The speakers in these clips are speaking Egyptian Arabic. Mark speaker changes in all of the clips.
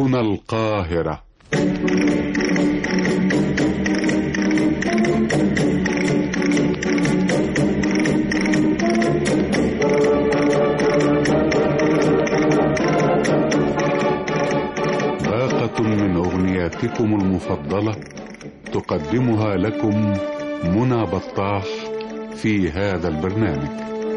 Speaker 1: هنا القاهرة باقة من أغنياتكم المفضلة تقدمها لكم منى بطاح في هذا البرنامج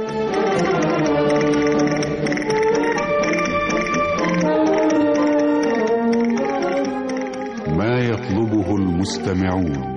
Speaker 1: ما يطلبه المستمعون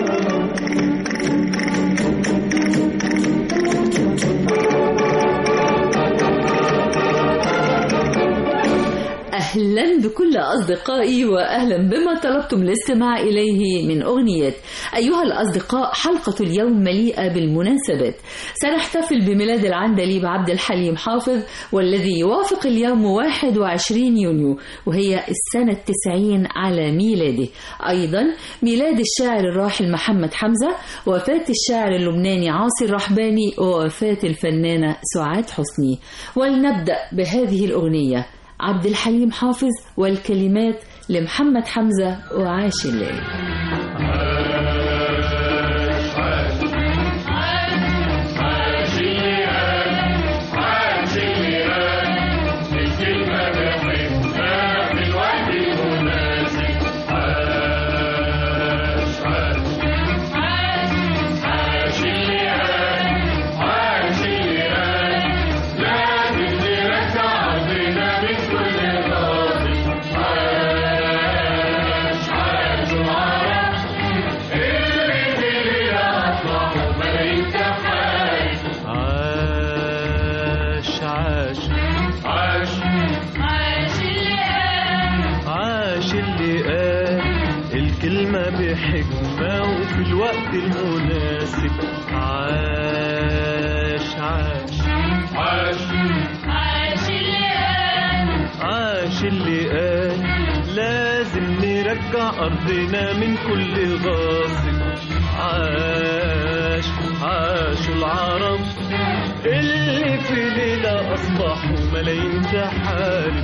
Speaker 2: أهلا بكل أصدقائي وأهلا بما طلبتم الاستماع إليه من أغنية أيها الأصدقاء حلقة اليوم مليئة بالمناسبات سنحتفل بميلاد العندليب عبد الحليم حافظ والذي يوافق اليوم 21 يونيو وهي السنة التسعين على ميلاده أيضا ميلاد الشاعر الراحل محمد حمزة وفاة الشاعر اللبناني عاصي الرحباني ووفاة الفنانة سعاد حسني ولنبدأ بهذه الأغنية عبد الحليم حافظ والكلمات لمحمد حمزة وعاش الليل
Speaker 3: عاش عاش عاش عاش اللي قال الكلمة بحكمة وفي الوقت المناسب عاش عاش عاش عاش اللي قال لازم نرجع أرضنا من كل غاصب عاش عاش العرب اللي في ليلة أصبحوا ملايين تحارب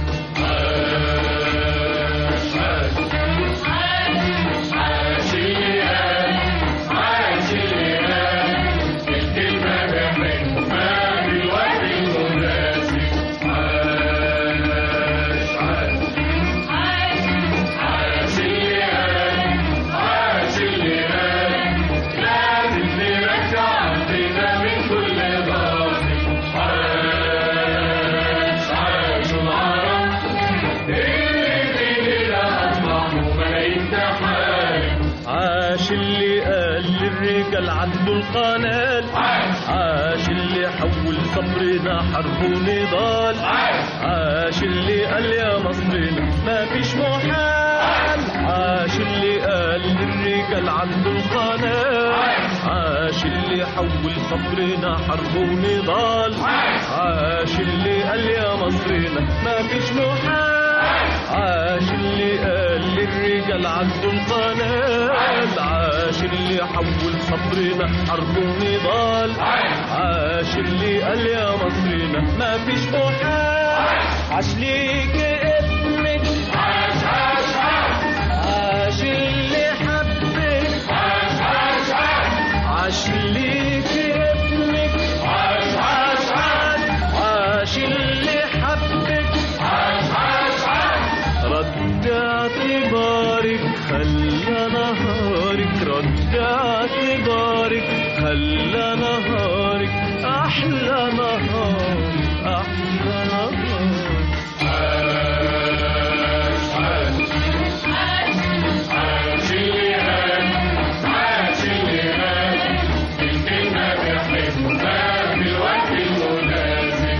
Speaker 3: عاش عاش عاش اللي قال عاش اللي قال الكلمة بحكمة بالوقت المناسب عاش عاش عاش اللي قال عاش اللي قال لازم نرجع أرضنا من كل ضاصب عاش عاش العرب اللي في ليلة أصبحوا ملايين تحارب عاش اللي قال للرجال عدوا القنال عاش اللي حول صبرنا حرب ونضال عاش اللي قال يا مصرنا ما فيش محال عاش اللي قال للرجال عدوا القنال عاش اللي حول صبرنا حرب ونضال عاش اللي قال يا مصرنا ما فيش محال عاش اللي قال للرجال عدوا القنال عاش اللي حول صبرنا حرب ونضال عاش اللي قال يا مصرنا ما فيش محال عاش ليك ابنك عاش عاش عاش اللي حبك عاش عاش عاش ليك ابنك عاش عاش عاش اللي حبك عاش عاش رد اعتبارك خلى نهارك رد اعتبارك خلى نهارك احلى نهار احلى نهار عاش عاش عاش اللي قال عاش اللي قال الكلمة بحكمة بالوقت المناسب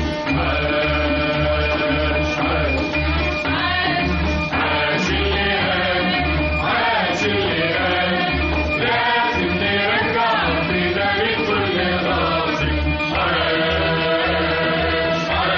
Speaker 3: عاش عاش عاش اللي قال عاش اللي قال لازم نرجع أرضنا من كل غاصب عاش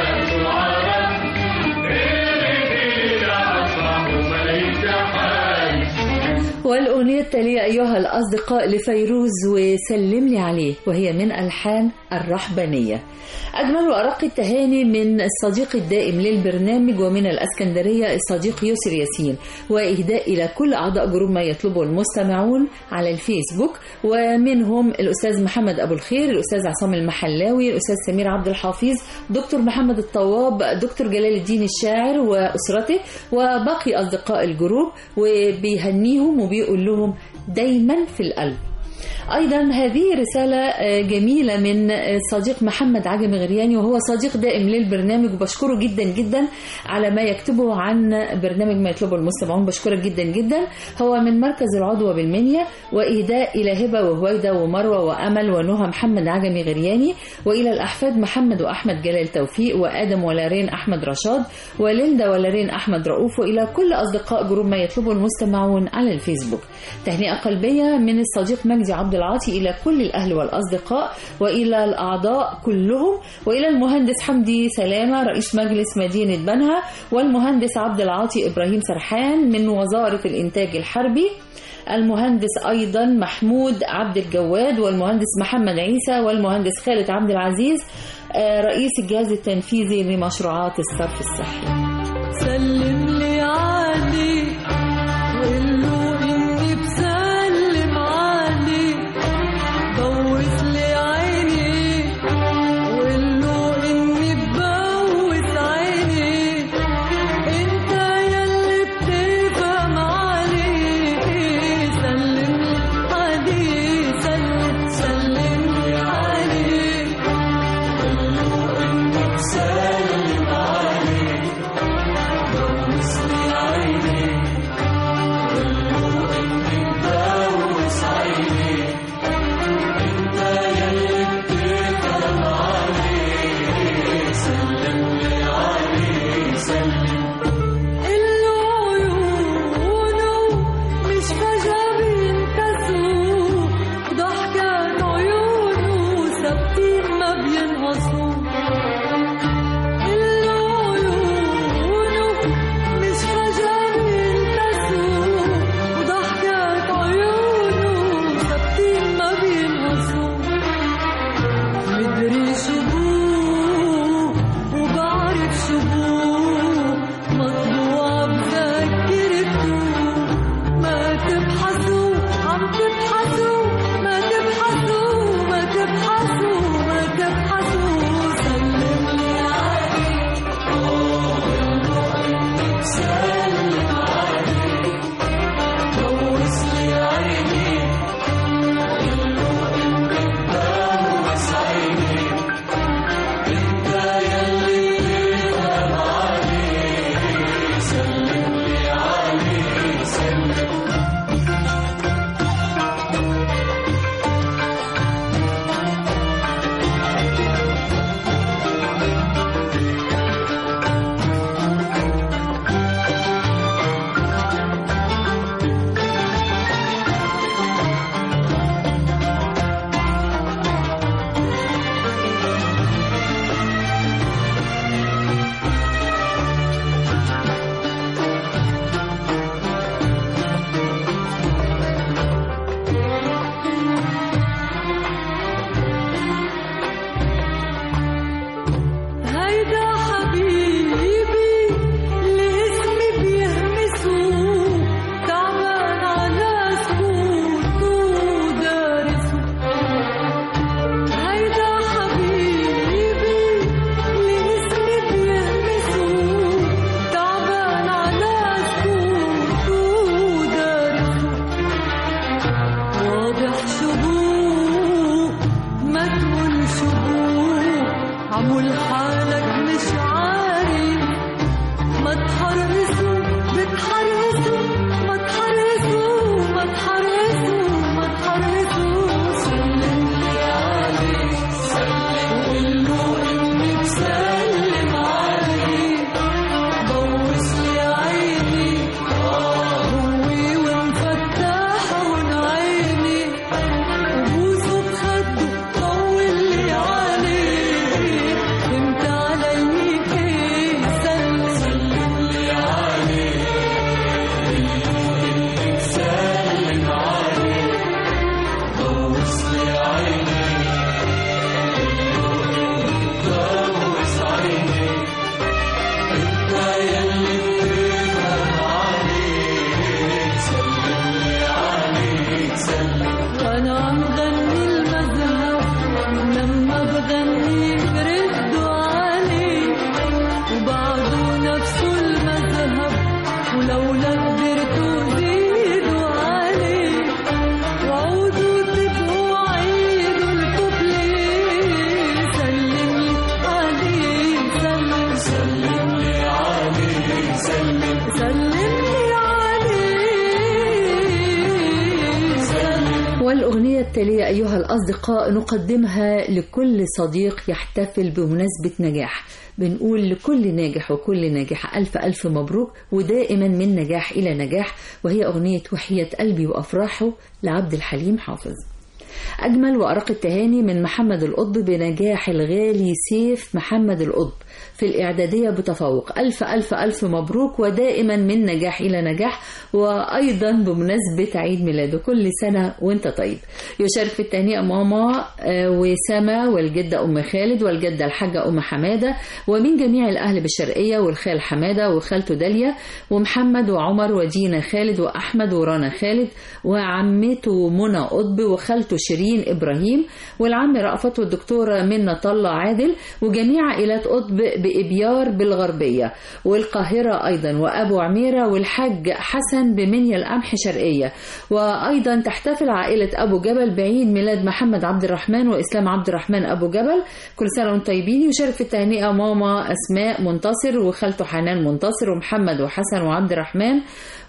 Speaker 2: الأغنية التالية أيها الأصدقاء لفيروز وسلم لي عليه وهي من ألحان الرحبانية أجمل وأرق التهاني من الصديق الدائم للبرنامج ومن الأسكندرية الصديق يسر ياسين وإهداء إلى كل أعضاء جروب ما يطلبه المستمعون على الفيسبوك ومنهم الأستاذ محمد أبو الخير الأستاذ عصام المحلاوي الأستاذ سمير عبد الحفيظ دكتور محمد الطواب دكتور جلال الدين الشاعر وأسرته وباقي أصدقاء الجروب وبيهنيهم وبيقول لهم دايما في القلب ايضا هذه رساله آه، جميله من آه، صديق محمد عجمي غرياني وهو صديق دائم للبرنامج وبشكره جدا جدا على ما يكتبه عن برنامج ما يطلبه المستمعون بشكرك جدا جدا هو من مركز العضوة بالمنيا واهداء الى هبه وهويده ومروه وامل ونهى محمد عجمي غرياني والى الاحفاد محمد واحمد جلال توفيق وادم ولارين احمد رشاد وليندا ولارين احمد رؤوف والى كل اصدقاء جروب ما يطلبه المستمعون على الفيسبوك تهنئه قلبيه من الصديق مجدي عبد العاطي الى كل الاهل والاصدقاء والى الاعضاء كلهم والى المهندس حمدي سلامه رئيس مجلس مدينه بنها والمهندس عبد العاطي ابراهيم سرحان من وزاره الانتاج الحربي المهندس ايضا محمود عبد الجواد والمهندس محمد عيسى والمهندس خالد عبد العزيز آه، رئيس الجهاز التنفيذي لمشروعات الصرف الصحي
Speaker 4: سلم لي عليه وقول له اني بسلم عليه بوس لي عيني وقول له اني ببوس عيني انت يلي بتفهم عليه سلم لي عليه سلم سلم لي عليه وقول له اني بسلم عليه بوس لي عيني وقول له اني ببوس عيني انت يلي بتفهم عليه سلم لي عليه سلم اللي عيونه مش فجأة بينكسروا ضحكات عيونه ثابتين ما بينقصوا اللي عيونه مش فجأة بينكسروا ضحكات عيونه ثابتين ما بينقصوا مدري شو بوه وبعرف شو بوه مطبوع بذاكرته ما تبحثوا عم تبحثوا ما تبحثوا ما تبحثوا ما تبحثوا سلم لي عليه سلم عليه بوس لي عيني بوس عيني انت يلي بتفهم عليه سلم لي عليه سلم هيدا حبيبي اللي اسمي بيهمسوا تعبان على سكوته ودارسه هيدا حبيبي اللي اسمي بيهمسوا تعبان على سكوته ودارسه واضح شبوه ما تقول شبوه عمول حالك مش عارف ما تحرسوا بتحرسوا ما تحرسوا ما تحرسوا ما تحرسوا سلم لي عليه سلم وقول له اني بسلم عليه بوس لي عيني هوي ومفتحون عيني وبوسه بخده طول لي عليه
Speaker 2: والأغنية التالية أيها الأصدقاء نقدمها لكل صديق يحتفل بمناسبة نجاح بنقول لكل ناجح وكل ناجحة ألف ألف مبروك ودائما من نجاح إلى نجاح وهي أغنية وحية قلبي وأفراحه لعبد الحليم حافظ أجمل وأرق التهاني من محمد القطب بنجاح الغالي سيف محمد القطب في الإعدادية بتفوق ألف ألف ألف مبروك ودائما من نجاح إلى نجاح وأيضا بمناسبة عيد ميلاده كل سنة وانت طيب يشارك في التهنئة ماما آه، وسما والجدة أم خالد والجدة الحاجة أم حمادة ومن جميع الأهل بالشرقية والخال حمادة وخالته داليا ومحمد وعمر ودينا خالد وأحمد ورانا خالد وعمته منى قطب وخالته شيرين إبراهيم والعم رأفت والدكتورة منى طلة عادل وجميع عائلات قطب بإبيار بالغربية والقاهرة أيضا وأبو عميرة والحاج حسن بمنيا القمح شرقية وأيضا تحتفل عائلة أبو جبل بعيد ميلاد محمد عبد الرحمن وإسلام عبد الرحمن أبو جبل كل سنة وانتم طيبين يشارك في التهنئة ماما أسماء منتصر وخالته حنان منتصر ومحمد وحسن وعبد الرحمن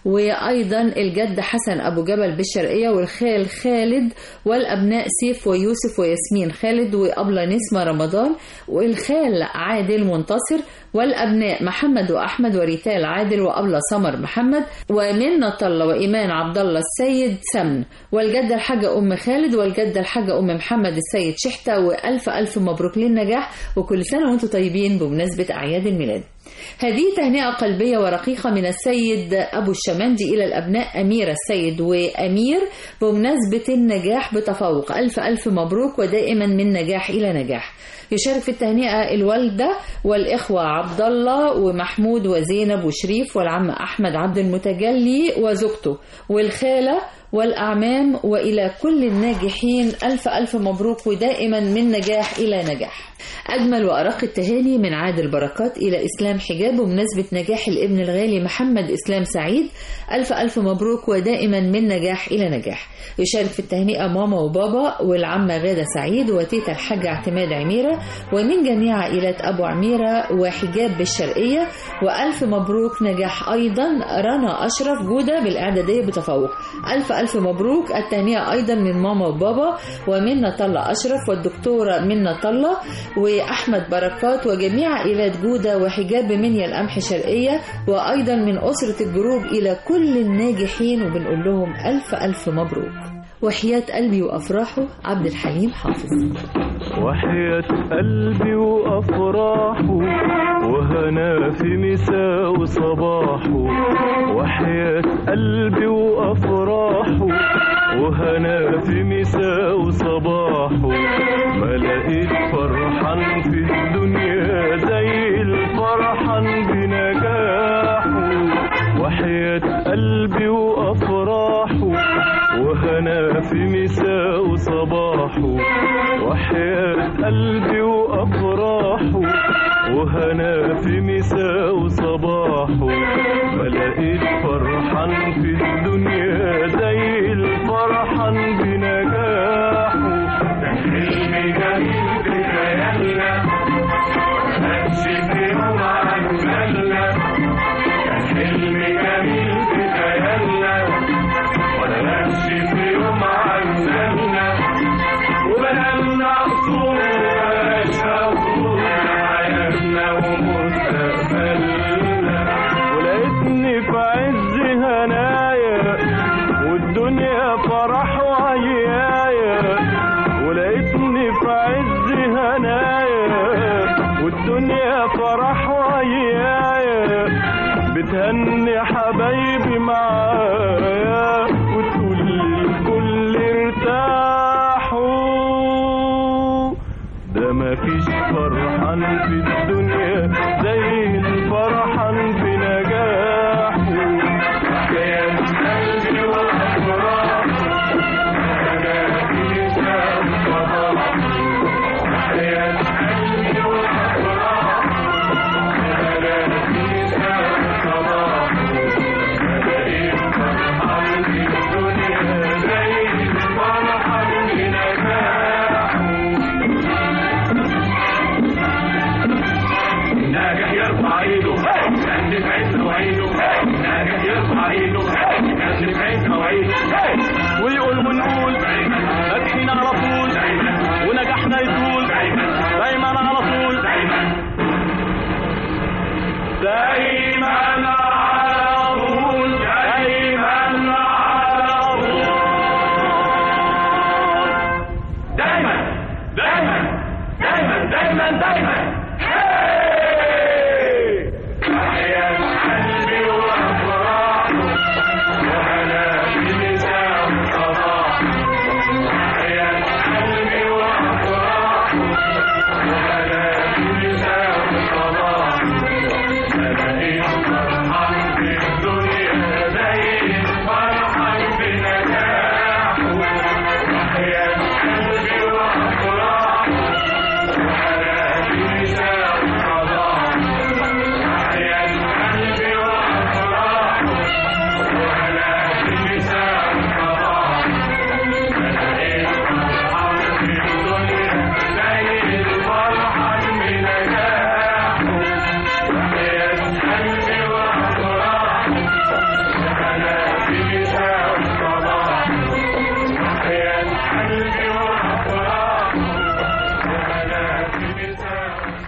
Speaker 2: وأيضا الجد حسن أبو جبل بالشرقية والخال خالد والأبناء سيف ويوسف وياسمين خالد وأبلة نسمة رمضان والخال عادل منتصر والأبناء محمد وأحمد وريتال عادل وأبلة سمر محمد ومنة طلة وإيمان عبد الله السيد سمن والجدة الحاجة أم خالد والجدة الحاجة أم محمد السيد شحتة وألف ألف مبروك للنجاح وكل سنة وأنتم طيبين بمناسبة أعياد الميلاد هذه تهنئة قلبية ورقيقة من السيد أبو الشمندي إلى الأبناء أميرة السيد وأمير بمناسبة النجاح بتفوق ألف ألف مبروك ودائما من نجاح إلى نجاح يشارك في التهنئة الوالدة والإخوة عبد الله ومحمود وزينب وشريف والعم أحمد عبد المتجلي وزوجته والخالة والأعمام وإلى كل الناجحين ألف ألف مبروك ودائما من نجاح إلى نجاح أجمل وأرق التهاني من عادل بركات إلى إسلام حجاب بمناسبة نجاح الابن الغالي محمد إسلام سعيد ألف ألف مبروك ودائما من نجاح إلى نجاح يشارك في التهنئة ماما وبابا والعمة غادة سعيد وتيتا الحاجة اعتماد عميرة ومن جميع عائلات أبو عميرة وحجاب بالشرقية وألف مبروك نجاح أيضا رنا أشرف جودة بالإعدادية بتفوق ألف ألف مبروك التهنئة أيضا من ماما وبابا ومنة طلة أشرف والدكتورة منة طلة وأحمد بركات وجميع عائلات جودة وحجاب بمنيا القمح شرقية وأيضا من أسرة الجروب إلى كل الناجحين وبنقول لهم ألف ألف مبروك وحياة قلبي وأفراحه عبد الحليم حافظ
Speaker 5: وحياة قلبي وأفراحه وهنا في مساء وصباحه وحياة قلبي وأفراحه وهنا في مساء وصباحه ما لقيت فرحان في الدنيا زي الفرحان بنجاحه وحياة قلبي وأفراحه وهنا في مساء وصباحه وحياة قلبي وأفراحه وهنا في مساء وصباحه ما لقيت فرحان في الدنيا زي الفرحان بنجاحه
Speaker 3: كان حلم جميل في خيالنا ماشي في يوم عن بالنا كان حلم جميل في خيالنا ولا ماشي في يوم عن بالنا وبدلنا قصور وبلاش قصور حياتنا ومستقبلنا
Speaker 5: ولقيتني في عز هنايا والدنيا فرح وعيايا ولقيتني في عز هنايا والدنيا فرح وعيايا بتهني حبايبي معايا وتقول للكل ارتاحوا ده مفيش فرحان في الدنيا زي الفرحان بنجاحه
Speaker 3: حياة قلبي وأفراح أنا في شام صباح حياة قلبي وأفراح أنا في شام صباح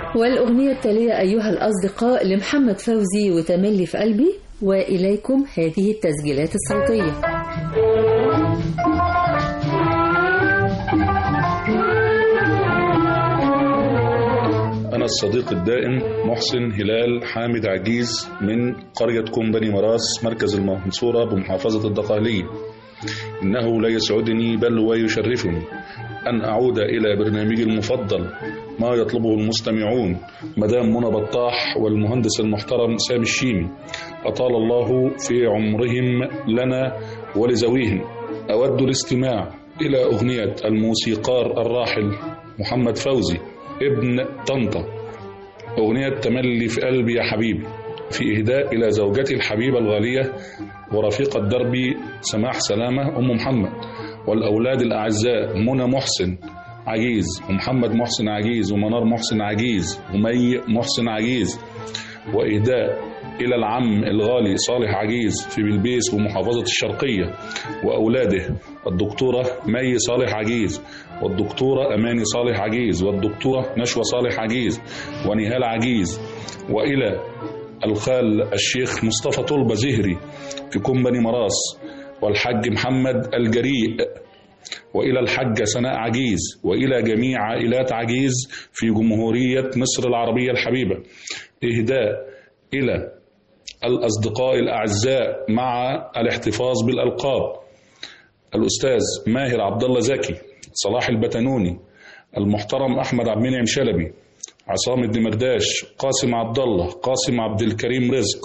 Speaker 2: والأغنية التالية أيها الأصدقاء لمحمد فوزي وتملي في قلبي وإليكم هذه التسجيلات الصوتية
Speaker 6: أنا الصديق الدائم محسن هلال حامد عجيز من قرية كوم بني مراس مركز المنصورة بمحافظة الدقهلية إنه لا يسعدني بل ويشرفني أن أعود إلى برنامجي المفضل ما يطلبه المستمعون مدام منى بطاح والمهندس المحترم سامي الشيمي أطال الله في عمرهم لنا ولزويهم أود الاستماع إلى أغنية الموسيقار الراحل محمد فوزي ابن طنطا أغنية تملي في قلبي يا حبيبي في إهداء إلى زوجتي الحبيبة الغالية ورفيقة دربي سماح سلامة أم محمد والأولاد الأعزاء منى محسن عجيز ومحمد محسن عجيز ومنار محسن عجيز ومي محسن عجيز وإهداء إلى العم الغالي صالح عجيز في بلبيس ومحافظة الشرقية وأولاده الدكتورة مي صالح عجيز والدكتورة أماني صالح عجيز والدكتورة نشوى صالح عجيز ونهال عجيز وإلى الخال الشيخ مصطفى طلبة زهري في كومباني مراس والحاج محمد الجريء وإلى الحاجة سناء عجيز وإلى جميع عائلات عجيز في جمهورية مصر العربية الحبيبة إهداء إلى الأصدقاء الأعزاء مع الاحتفاظ بالألقاب الأستاذ ماهر عبد الله زكي صلاح البتنوني المحترم أحمد عبد المنعم شلبي عصام الدمرداش قاسم عبد الله قاسم عبد الكريم رزق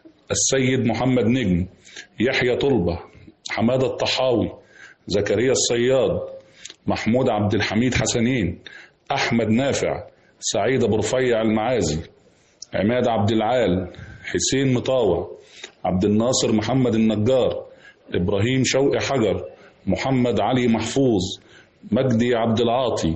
Speaker 6: السيد محمد نجم يحيى طلبة حمادة الطحاوي زكريا الصياد محمود عبد الحميد حسنين أحمد نافع سعيد أبو رفيع المعازي عماد عبد العال حسين مطاوع عبد الناصر محمد النجار إبراهيم شوقي حجر محمد علي محفوظ مجدي عبد العاطي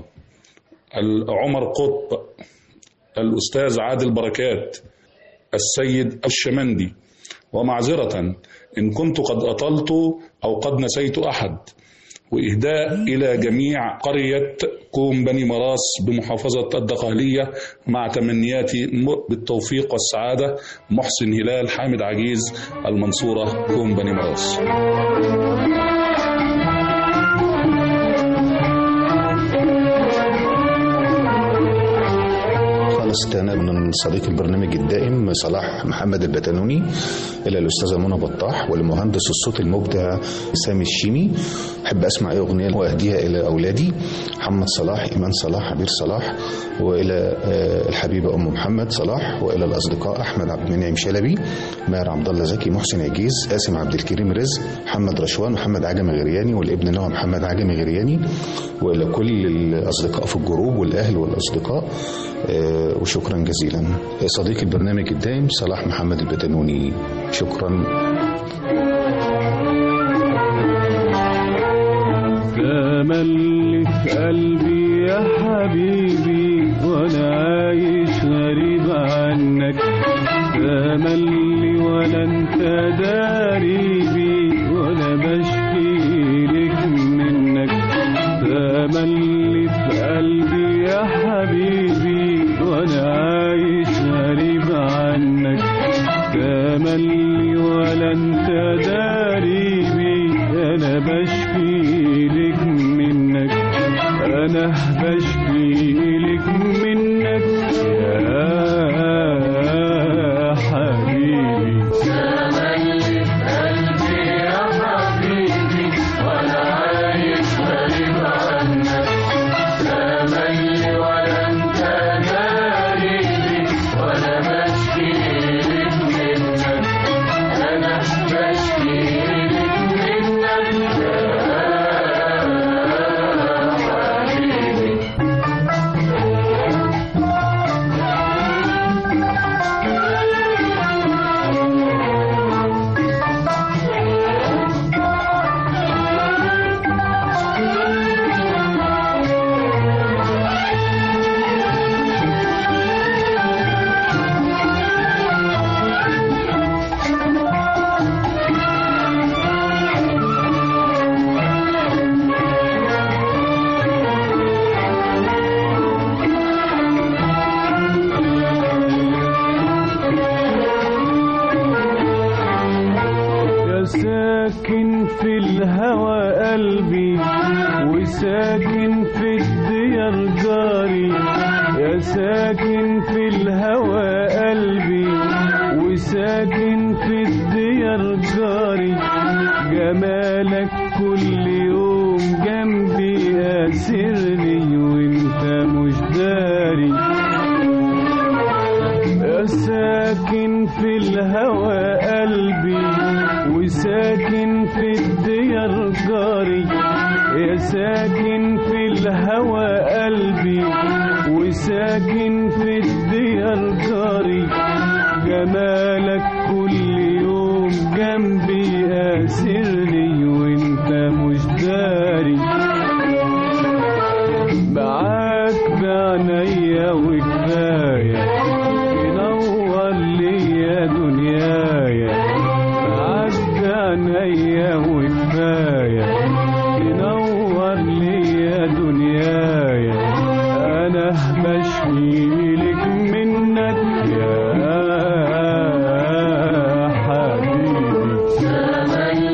Speaker 6: عمر قطب الأستاذ عادل بركات السيد الشمندي ومعذرة إن كنت قد أطلت أو قد نسيت أحد وإهداء إلى جميع قرية كوم بني مراس بمحافظة الدقهلية مع تمنياتي بالتوفيق والسعادة محسن هلال حامد عجيز المنصورة كوم بني مراس
Speaker 7: خالص كان من صديق البرنامج الدائم صلاح محمد البتنوني الى الاستاذه منى بطاح والمهندس الصوت المبدع سامي الشيمي احب اسمع اي اغنيه واهديها الى اولادي محمد صلاح ايمان صلاح عبير صلاح والى آه، الحبيبه ام محمد صلاح والى الاصدقاء احمد عبد المنعم شلبي ماهر عبد الله زكي محسن عجيز قاسم عبد الكريم رزق محمد رشوان محمد عجمي غرياني والابن نوى محمد عجمي غرياني والى كل الاصدقاء في الجروب والاهل والاصدقاء آه، وشكرا جزيلا صديق البرنامج الدائم صلاح محمد البتنوني شكرا
Speaker 5: تملي في قلبي يا حبيبي وانا عايش غريب عنك تملي ولا انت داري بي ولا بشكي لك منك تملي في قلبي يا حبيبي وانا عايش غريب عنك تملي ولا انت داري بي انا بشكي لك منك انا بشكي لك منك يا حبيبي ساكن في الهوى قلبي وساكن في الديار جاري يا ساكن في الهوى قلبي وساكن في الديار جاري جمالك كل يوم جنبي أسرني وانت مش داري يا ساكن في الهوى قلبي وساكن في الديار جاري يا ساكن في الهوى قلبي وساكن في الديار جاري جمالك كل يوم جنبي أسرني وانت مش داري معاك بعنايا وكفاية تنور ليا دنيايا معاك بعنايا وكفاية تنور ليا دنيايا أنا بشكي لك منك يا حبيبي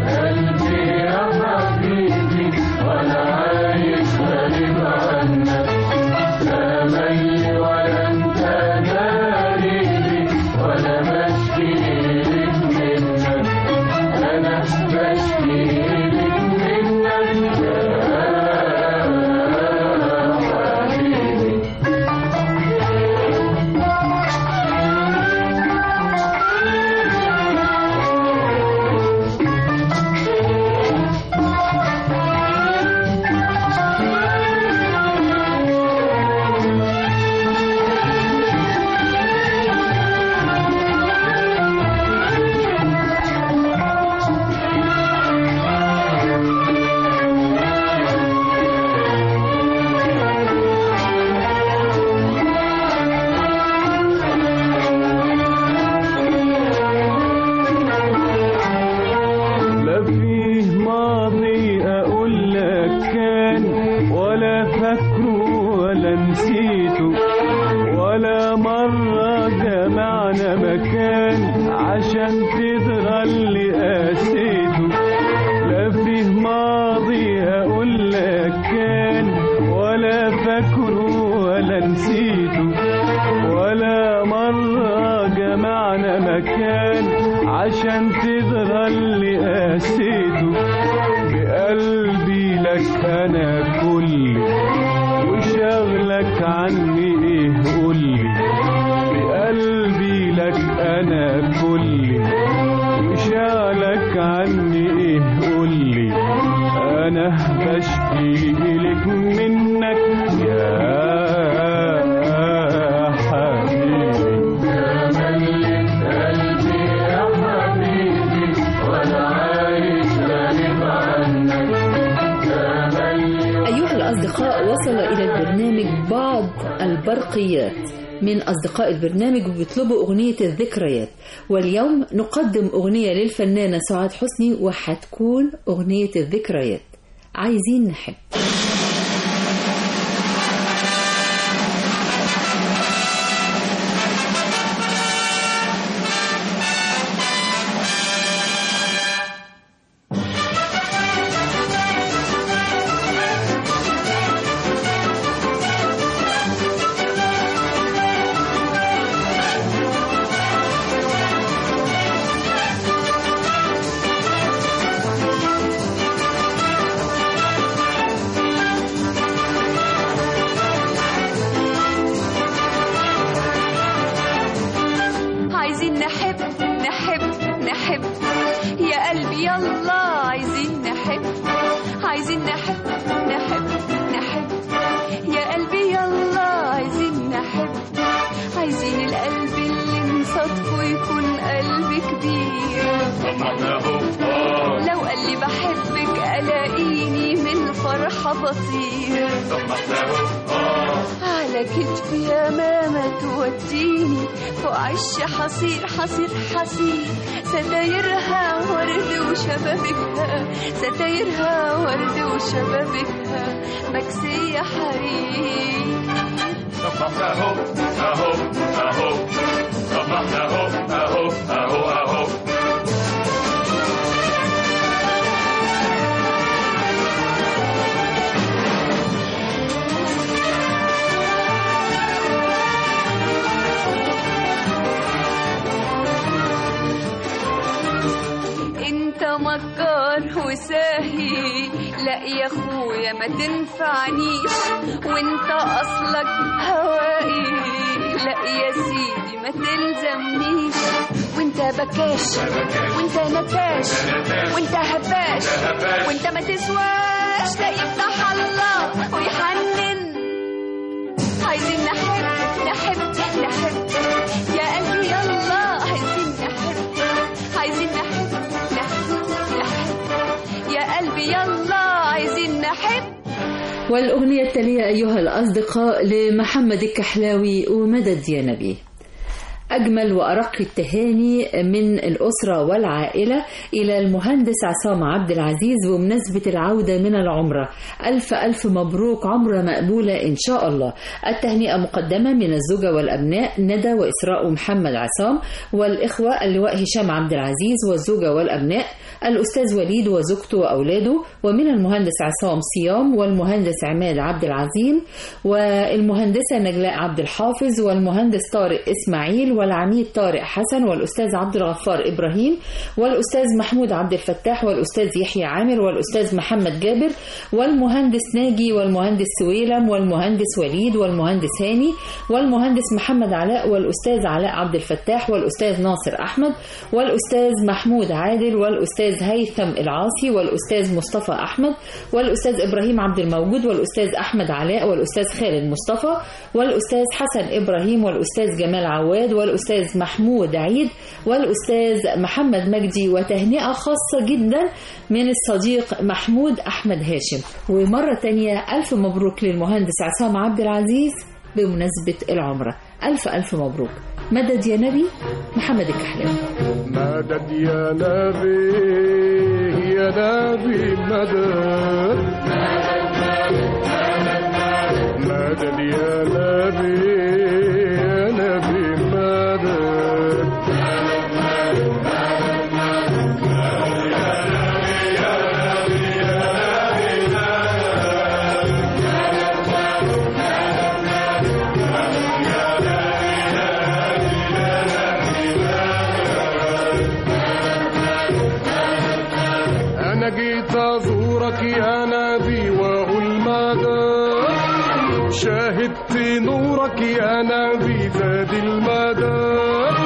Speaker 5: لا فيه ماضي اقول لك كان ولا فاكره ولا نسيته ولا مرة جمعنا مكان عشان تدرى اللي قاسيته لا فيه ماضي اقول لك كان ولا فاكره ولا نسيته ولا مرة جمعنا مكان عشان تدرى اللي قاسيته بقلبي لك انا كلي وشغلك عني ايه قولي بقلبي لك انا كلي وشغلك عني ايه قولي انا بشكي لك منك يا حبيبي
Speaker 2: أيها الأصدقاء وصل إلى البرنامج بعض البرقيات من أصدقاء البرنامج وبيطلبوا أغنية الذكريات واليوم نقدم أغنية للفنانة سعاد حسني وحتكون أغنية الذكريات عايزين نحب
Speaker 8: عايزين نحب نحب نحب يا قلبي يلا عايزين نحب عايزين نحب نحب نحب يا قلبي يلا عايزين نحب عايزين القلب اللي نصادفه يكون قلب كبير لو قال لي بحبك الاقيني من الفرحة بطير على كتفي يا ماما توديني فوق عش حصير حصير حصير ستايرها ورد وشبابكها ستايرها ورد وشبابكها مكسية حرير يا مكار وساهي لا يا اخويا ما تنفعنيش وانت اصلك هوائي لا يا سيدي ما تلزمنيش وانت بكاش وانت نتاش وانت هباش وانت ما تسواش لا يفتح الله ويحنن عايزين نحب نحب نحب يا قلبي يلا عايزين نحب عايزين نحب نحب نحب يا قلبي يلا عايزين نحب
Speaker 2: والأغنية التالية أيها الأصدقاء لمحمد الكحلاوي ومدد يا نبي أجمل وأرق التهاني من الأسرة والعائلة إلى المهندس عصام عبد العزيز بمناسبة العودة من العمرة ألف ألف مبروك عمرة مقبولة إن شاء الله التهنئة مقدمة من الزوجة والأبناء ندى وإسراء ومحمد عصام والإخوة اللواء هشام عبد العزيز والزوجة والأبناء الأستاذ وليد وزوجته وأولاده ومن المهندس عصام صيام والمهندس عماد عبد العظيم والمهندسة نجلاء عبد الحافظ والمهندس طارق إسماعيل والعميد طارق حسن والأستاذ عبد الغفار إبراهيم والأستاذ محمود عبد الفتاح والأستاذ يحيى عامر والأستاذ محمد جابر والمهندس ناجي والمهندس سويلم والمهندس وليد والمهندس هاني والمهندس محمد علاء والأستاذ علاء عبد الفتاح والأستاذ ناصر أحمد والأستاذ محمود عادل والأستاذ هيثم العاصي والأستاذ مصطفى أحمد والأستاذ إبراهيم عبد الموجود والأستاذ أحمد علاء والأستاذ خالد مصطفى والأستاذ حسن إبراهيم والأستاذ جمال عواد والأستاذ محمود عيد والأستاذ محمد مجدي وتهنئة خاصة جدا من الصديق محمود أحمد هاشم ومرة تانية ألف مبروك للمهندس عصام عبد العزيز بمناسبة العمرة ألف ألف مبروك مدد يا نبي محمد الكحلاوي
Speaker 5: مدد يا نبي يا نبي مدد مدد يا نبي يا نبي مدد أنا جيت أزورك يا نبي وأقول مدد شاهدت نورك يا نبي زاد المدد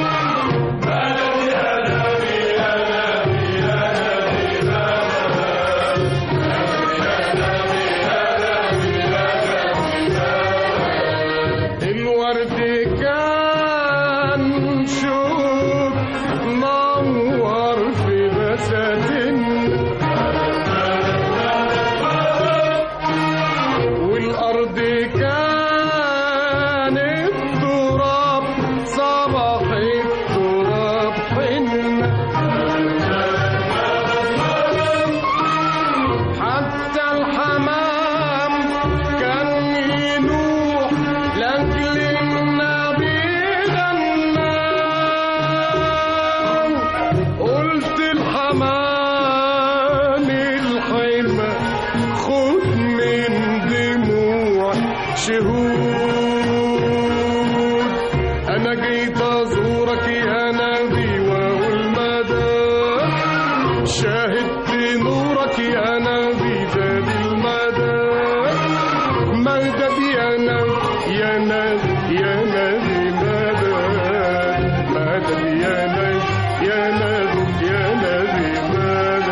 Speaker 5: الورد كان شوق نور في بساتين والأرض كانت تراب صباح التراب حنة حتى الحمام كان ينوح لأجل النبي غنى قلت الحمام الحلمة خد من دموع شهود أنا جيت أزورك يا نبي وأقول مدد شاهدت نورك يا نبي زاد المدد مدد يا نبي يا نبي يا نبي مدد مدد يا نبي يا نبي يا نبي مدد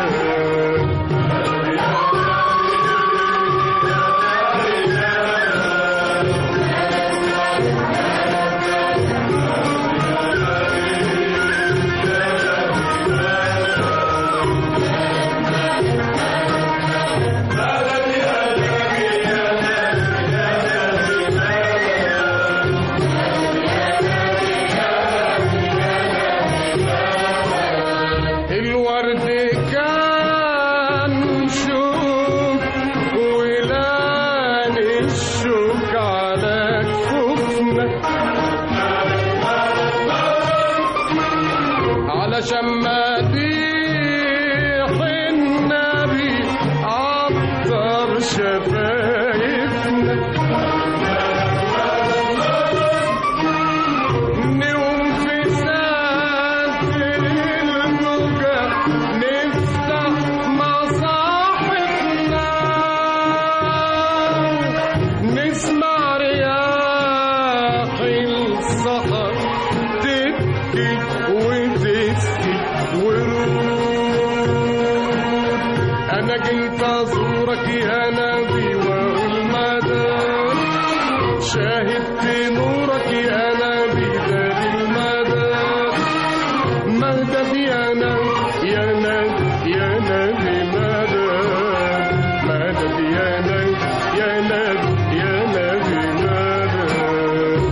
Speaker 5: الورد كان شوك ولان الشوك على كفوفنا علشان مديح النبي عطر شفايفنا نوم في ساتر الموجة نفتح انا جيت ازورك يا نبي واقول مدام شاهدت نورك يا نبي زاد المدام مهدد يا نبي يا نبي يا نبي مدام مهدد يا نبي يا نبي يا نبي مدام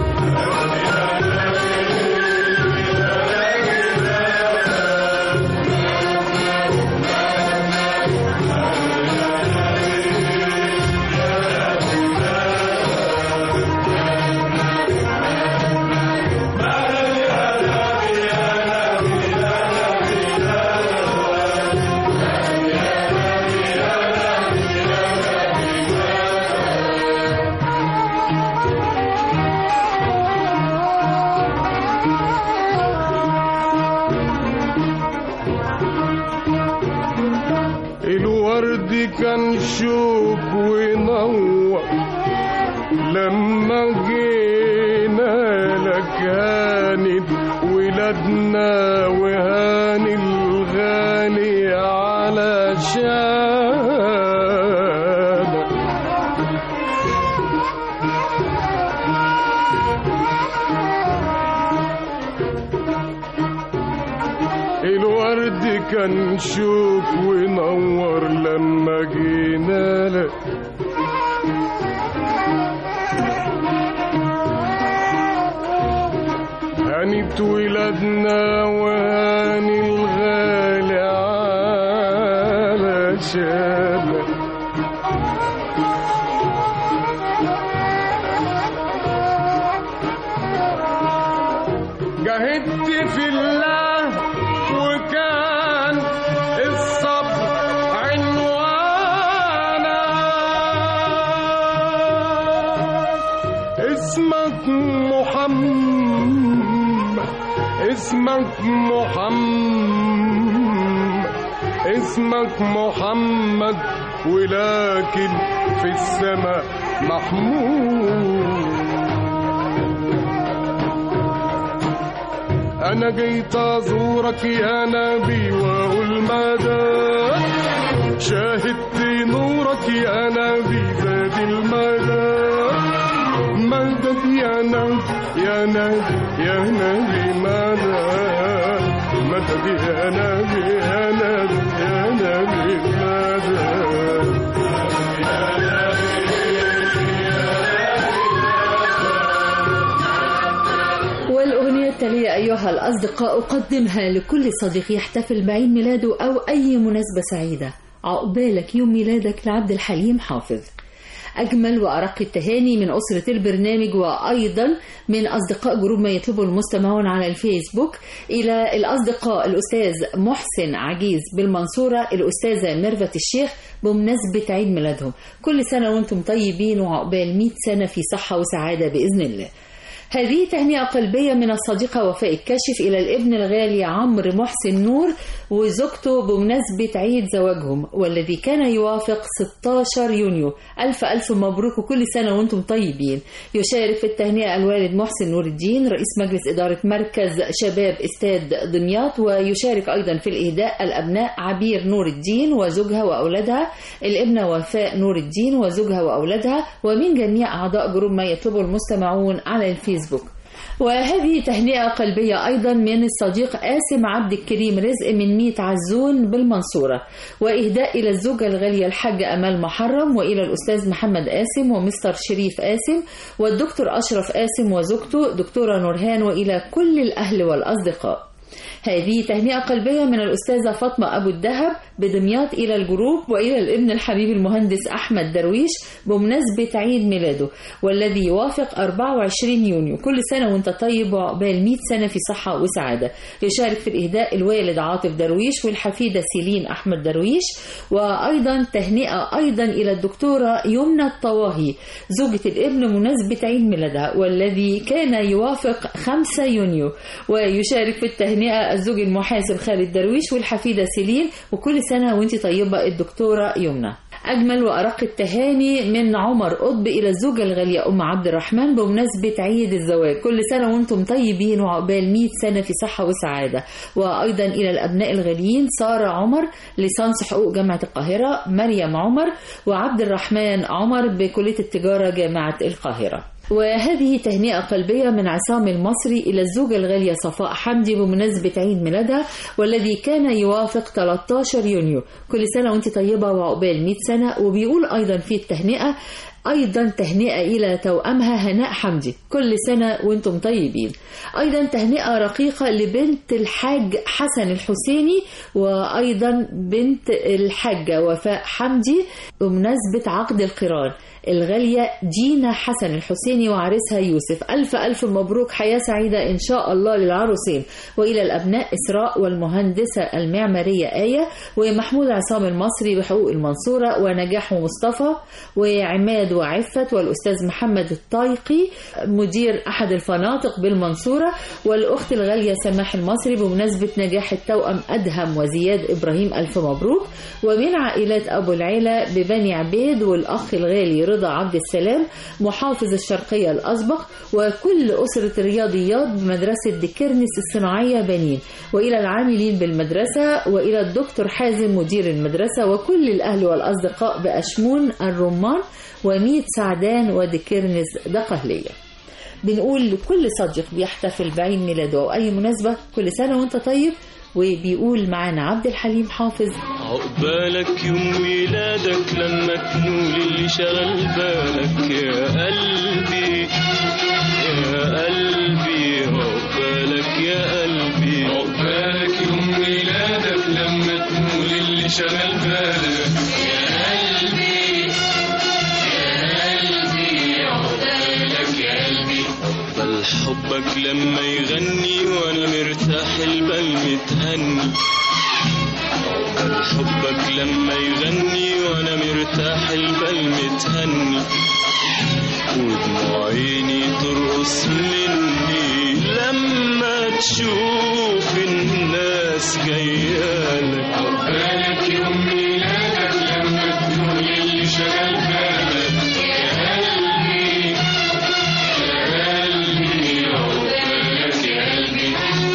Speaker 5: الورد كان شوك ونور لما جينا لك هانت ولادنا وهان الغالي على شانك الورد كان شوك ونور لما جينا لك هانت ولادنا وهاني الغالي على شانك جاهدت في الله وكان الصبر عنوانا اسمك محمد اسمك محمد اسمك محمد ولكن في السماء محمود انا جيت ازورك يا نبي واقول مدى شاهدت نورك يا نبي زاد المدى مدد يا نبي يا نبي يا نبي مدى مدد يا نبي يا نبي يا نبي مدى
Speaker 2: والأغنية التالية أيها الأصدقاء أقدمها لكل صديق يحتفل بعيد ميلاده أو أي مناسبة سعيدة عقبالك يوم ميلادك لعبد الحليم حافظ أجمل وأرق التهاني من أسرة البرنامج وأيضا من أصدقاء جروب ما يطلبه المستمعون على الفيسبوك إلى الأصدقاء الأستاذ محسن عجيز بالمنصورة الأستاذة ميرفت الشيخ بمناسبة عيد ميلادهم كل سنة وأنتم طيبين وعقبال 100 سنة في صحة وسعادة بإذن الله هذه تهنئة قلبية من الصديقة وفاء الكاشف إلى الابن الغالي عمرو محسن نور وزوجته بمناسبة عيد زواجهم والذي كان يوافق 16 يونيو ألف ألف مبروك وكل سنة وأنتم طيبين يشارك في التهنئة الوالد محسن نور الدين رئيس مجلس إدارة مركز شباب استاد دمياط ويشارك أيضا في الإهداء الأبناء عبير نور الدين وزوجها وأولادها الابنة وفاء نور الدين وزوجها وأولادها ومن جميع أعضاء جروب ما يطلبه المستمعون على الفيسبوك وهذه تهنئة قلبية أيضا من الصديق قاسم عبد الكريم رزق من ميت عزون بالمنصورة وإهداء إلى الزوجة الغالية الحاجة أمال محرم وإلى الأستاذ محمد قاسم ومستر شريف قاسم والدكتور أشرف قاسم وزوجته دكتورة نورهان وإلى كل الأهل والأصدقاء هذه تهنئة قلبية من الأستاذة فاطمة أبو الدهب بدمياط إلى الجروب وإلى الابن الحبيب المهندس أحمد درويش بمناسبة عيد ميلاده والذي يوافق 24 يونيو كل سنة وانت طيب وعقبال 100 سنة في صحة وسعادة يشارك في الإهداء الوالد عاطف درويش والحفيدة سيلين أحمد درويش وأيضا تهنئة أيضا إلى الدكتورة يمنى الطواهي زوجة الابن مناسبة عيد ميلادها والذي كان يوافق 5 يونيو ويشارك في التهنئة الزوج المحاسب خالد درويش والحفيدة سيلين وكل سنة وانت طيبة الدكتورة يمنى أجمل وأرق التهاني من عمر قطب إلى الزوجة الغالية أم عبد الرحمن بمناسبة عيد الزواج كل سنة وأنتم طيبين وعقبال 100 سنة في صحة وسعادة وأيضا إلى الأبناء الغاليين سارة عمر لسانس حقوق جامعة القاهرة مريم عمر وعبد الرحمن عمر بكلية التجارة جامعة القاهرة وهذه تهنئة قلبية من عصام المصري إلى الزوجة الغالية صفاء حمدي بمناسبة عيد ميلادها والذي كان يوافق 13 يونيو كل سنة وانت طيبة وعقبال 100 سنة وبيقول أيضا في التهنئة أيضا تهنئة إلى توأمها هناء حمدي كل سنة وانتم طيبين أيضا تهنئة رقيقة لبنت الحاج حسن الحسيني وأيضا بنت الحاجة وفاء حمدي بمناسبة عقد القران الغالية جينا حسن الحسيني وعريسها يوسف ألف ألف مبروك حياة سعيدة إن شاء الله للعروسين وإلى الأبناء إسراء والمهندسة المعمارية آية ومحمود عصام المصري بحقوق المنصورة ونجاح مصطفى وعماد وعفت والأستاذ محمد الطايقي مدير أحد الفناطق بالمنصورة والأخت الغالية سماح المصري بمناسبة نجاح التوأم أدهم وزياد إبراهيم ألف مبروك ومن عائلات أبو العيلة ببني عبيد والأخ الغالي رضا عبد السلام محافظ الشرقية الأسبق وكل أسرة الرياضيات بمدرسة ديكرنس الصناعية بنين وإلى العاملين بالمدرسة وإلى الدكتور حازم مدير المدرسة وكل الأهل والأصدقاء بأشمون الرمان وميت سعدان وديكرنس دقهلية بنقول لكل صديق بيحتفل بعيد ميلاده أو أي مناسبة كل سنة وأنت طيب وبيقول معانا عبد الحليم حافظ
Speaker 9: عقبالك يوم ميلادك لما تنول اللي شغل بالك يا قلبي يا قلبي عقبالك يا قلبي عقبالك يوم ميلادك لما تنول اللي شغل بالك يا قلبي يا قلبي عقبالك يا قلبي عقبال حبك لما يغني وانا مرتاح البال متهني عقبال حبك لما يغني وانا مرتاح البال متهني ودموع عيني ترقص مني لما تشوف الناس جايالك عقبالك يوم ميلادك لما تقول اللي شغال بالك يا قلبي يا قلبي عقبالك يا قلبي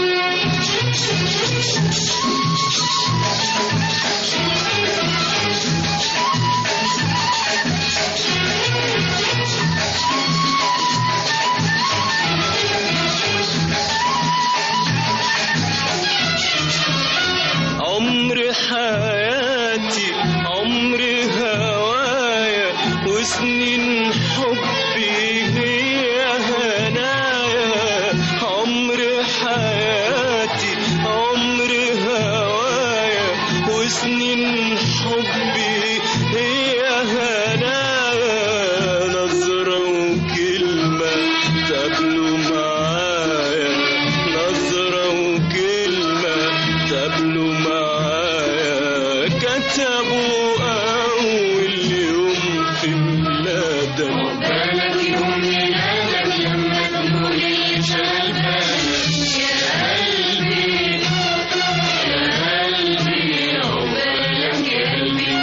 Speaker 9: عمر حياتي عمر هوايا وسنين حبي هي هنايا عمر حياتي عمر هوايا وسنين حبي هي هنايا نظرة وكلمة تقابلوا معايا نظرة وكلمة تقابلوا معايا كتبوا أول يوم في ميلادك عقبالك يوم ميلادك لما تقول اللي شغال بالك يا قلبي يا قلبي عقبالك يا قلبي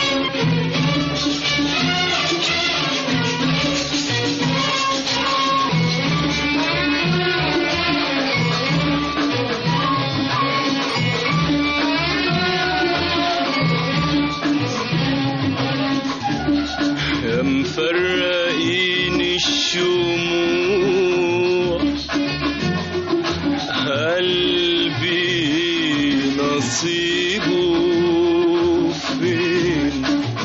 Speaker 9: يا مفرقين الشموع قلبي نصيبه فين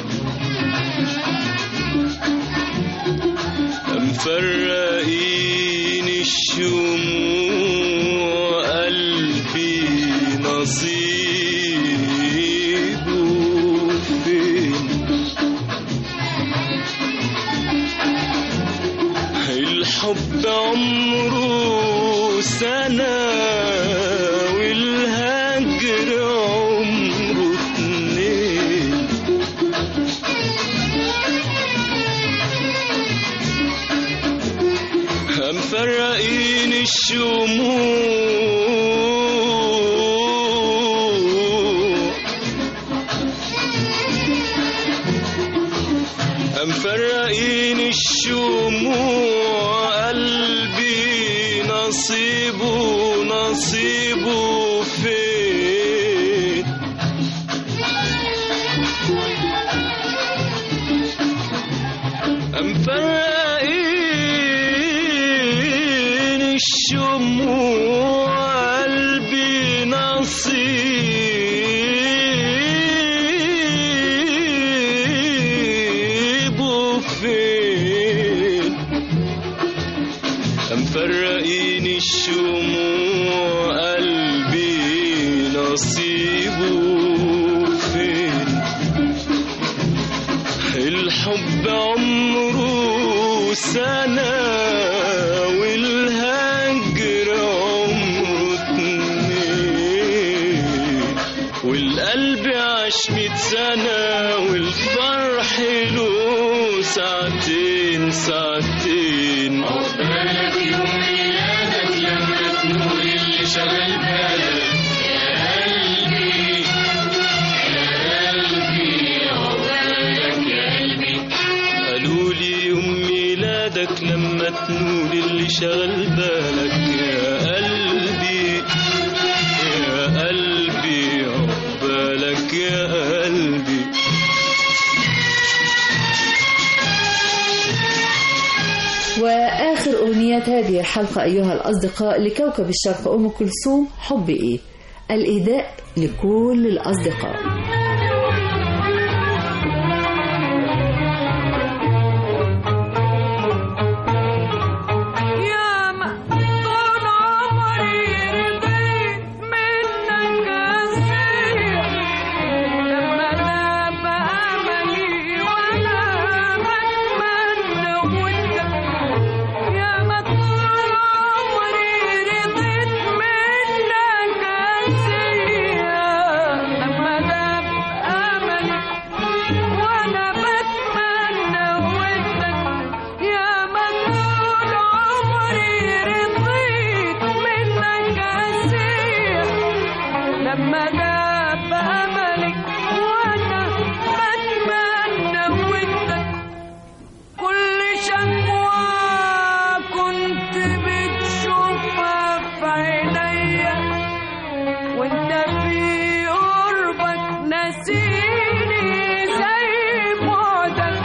Speaker 9: يا مفرقين الشموع قلبي نصيبه فين الحب عمره سنة والهجر عمره اتنين مفرقين الشموع مفرقين الشموع قلبي نصيبه نصيبه فين مفرقين الشموع قلبي نصيبه فين مفرقين الشموع قلبي نصيبه فين الحب عمره سنة والهجر عمره اتنين والقلب عاش ميت سنة والفرح له ساعتين ساعتين عقبالك يوم ميلادك لما تنور اللي شغل بالك يا قلبي يا قلبي عقبالك يا قلبي قالوا لي يوم ميلادك لما تنول اللي شغل بالك يا قلبي يا قلبي عقبالك يا قلبي
Speaker 2: وآخر أغنية هذه الحلقة أيها الأصدقاء لكوكب الشرق أم كلثوم حب إيه الإهداء لكل الأصدقاء
Speaker 4: يا ما طول عمري رضيت منك أسير لما غاب أملي وأنا بتمنى ودك يا ما طول عمري رضيت منك أسير لما غاب أملي وأنا بتمنى ودك يا ما طول عمري رضيت منك أسير لما غاب أملك وأنا بتمنى ودك كل شكوى كنت بتشوفها في عينيا وانت في قربك نسيني زي بعدك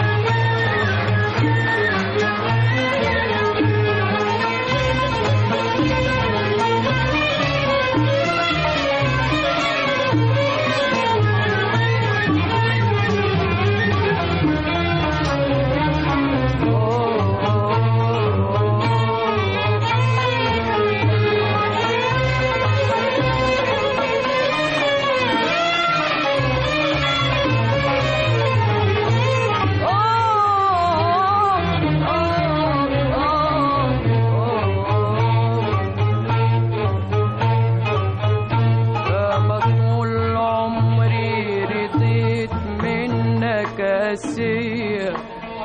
Speaker 4: ما طول عمري رضيت منك أسير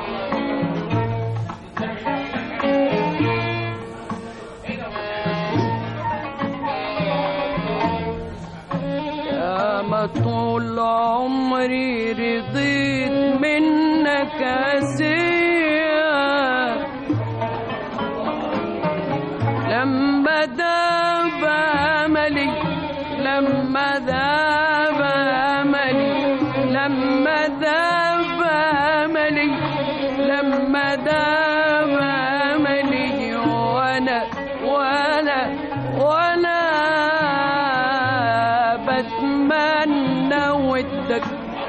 Speaker 4: يا ما طول عمري رضيت منك أسير لما داب أملي لما ذاب أملي لما ذاب أملي لما ذاب أملي وأنا وأنا وأنا بتمنى ودك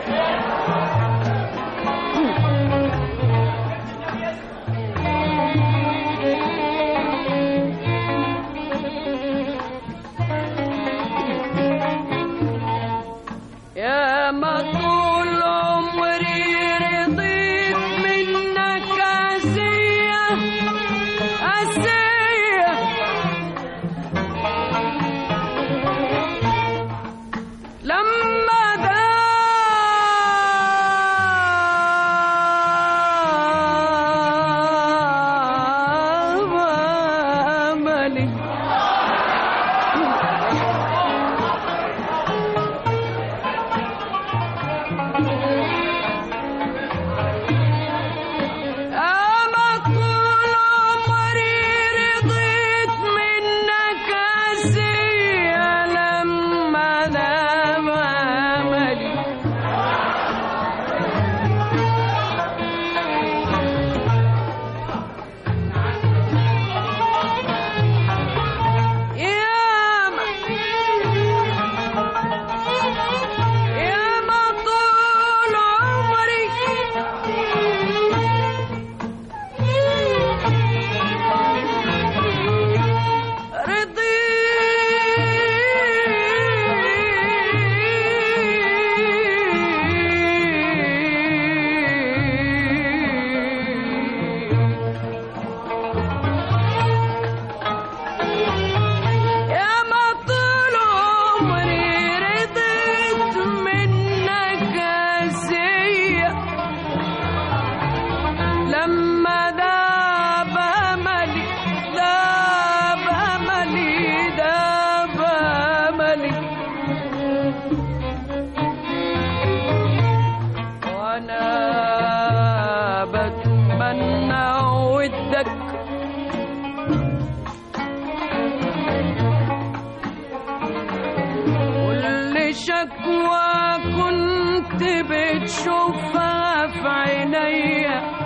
Speaker 4: يا ما طول عمري رضيت منك أسية أسية لما ذاب أملي كنت بتشوفها في عينيا